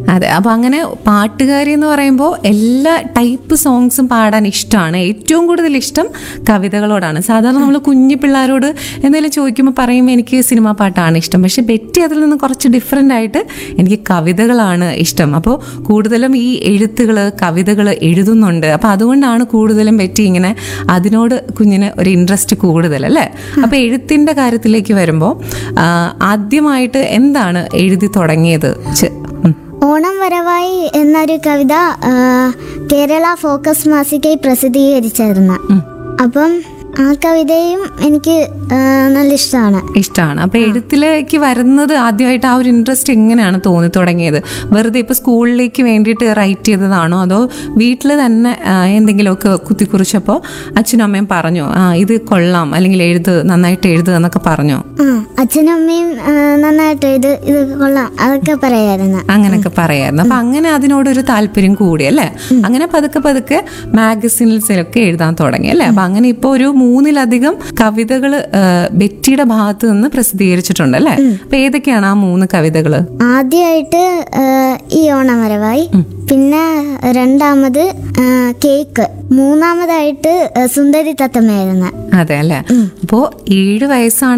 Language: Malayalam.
അതെ അപ്പൊ അങ്ങനെ പാട്ടുകാരി എന്ന് പറയുമ്പോൾ എല്ലാ ടൈപ്പ് സോങ്സും പാടാൻ ഇഷ്ടമാണ് ഏറ്റവും കൂടുതൽ ഇഷ്ടം കവിതകളോടാണ് സാധാരണ നമ്മൾ കുഞ്ഞു പിള്ളേരോട് എന്തെങ്കിലും ചോദിക്കുമ്പോൾ പറയും എനിക്ക് സിനിമാ പാട്ടാണ് ഇഷ്ടം പക്ഷെ ബെറ്റി അതിൽ നിന്ന് കുറച്ച് ഡിഫറെൻ്റ് ആയിട്ട് എനിക്ക് കവിതകളാണ് ഇഷ്ടം അപ്പോൾ കൂടുതലും ഈ എഴുത്തുകൾ കവിതകൾ എഴുതുന്നുണ്ട് അപ്പോൾ അതുകൊണ്ടാണ് കൂടുതലും ബെറ്റി ഇങ്ങനെ അതിനോട് കുഞ്ഞിന് ഒരു ഇൻട്രസ്റ്റ് കൂടുതൽ അല്ലേ അപ്പോൾ എഴുത്തിൻ്റെ കാര്യത്തിലേക്ക് വരുമ്പോൾ ആദ്യമായിട്ട് എന്താണ് എഴുതി തുടങ്ങിയത് ചെ- ഉം. ഓണം വരവായി എന്നൊരു കവിത ആ, കേരള ഫോക്കസ് മാസികയിൽ പ്രസിദ്ധീകരിച്ചായിരുന്നു അപ്പം ആ കവിതയും എനിക്ക് ആ, നല്ല ഇഷ്ടമാണ് ഇഷ്ടമാണ് അപ്പൊ എഴുത്തിലേക്ക് വരുന്നത് ആദ്യമായിട്ട് ആ ഒരു ഇൻട്രസ്റ്റ് എങ്ങനെയാണ് തോന്നി തുടങ്ങിയത് വെറുതെ ഇപ്പൊ സ്കൂളിലേക്ക് വേണ്ടിയിട്ട് റൈറ്റ് ചെയ്തതാണോ അതോ വീട്ടിൽ തന്നെ ആ, എന്തെങ്കിലുമൊക്കെ കുത്തിക്കുറിച്ചപ്പോ അച്ഛനും അമ്മയും പറഞ്ഞു ആ ഇത് കൊള്ളാം അല്ലെങ്കിൽ എഴുത് നന്നായിട്ട് എഴുത് എന്നൊക്കെ പറഞ്ഞോ ആ അച്ഛനും അമ്മയും ആ, നന്നായിട്ട് ഇത് ഇത് കൊള്ളാം അതൊക്കെ പറയായിരുന്നു അങ്ങനെയൊക്കെ പറയായിരുന്നു അപ്പൊ അങ്ങനെ അതിനോടൊരു താല്പര്യം കൂടി അല്ലേ അങ്ങനെ പതുക്കെ പതുക്കെ മാഗസിൻസിലൊക്കെ എഴുതാൻ തുടങ്ങി അല്ലേ അപ്പൊ അങ്ങനെ ഇപ്പൊ ഒരു മൂന്നിലധികം കവിതകൾ ബെറ്റിയുടെ ഭാഗത്ത് നിന്ന് പ്രസിദ്ധീകരിച്ചിട്ടുണ്ട് അല്ലേ അപ്പൊ ഏതൊക്കെയാണ് ആ മൂന്ന് കവിതകള് ആദ്യമായിട്ട് ആ, ഈ ഓണം വരവായി പിന്നെ രണ്ടാമത് ആ, കേക്ക് മൂന്നാമതായിട്ട് ആ, സുന്ദരി തത്തമ്മയായിരുന്നു അതെ അല്ലേ അപ്പോ ഏഴ് വയസ്സാണ്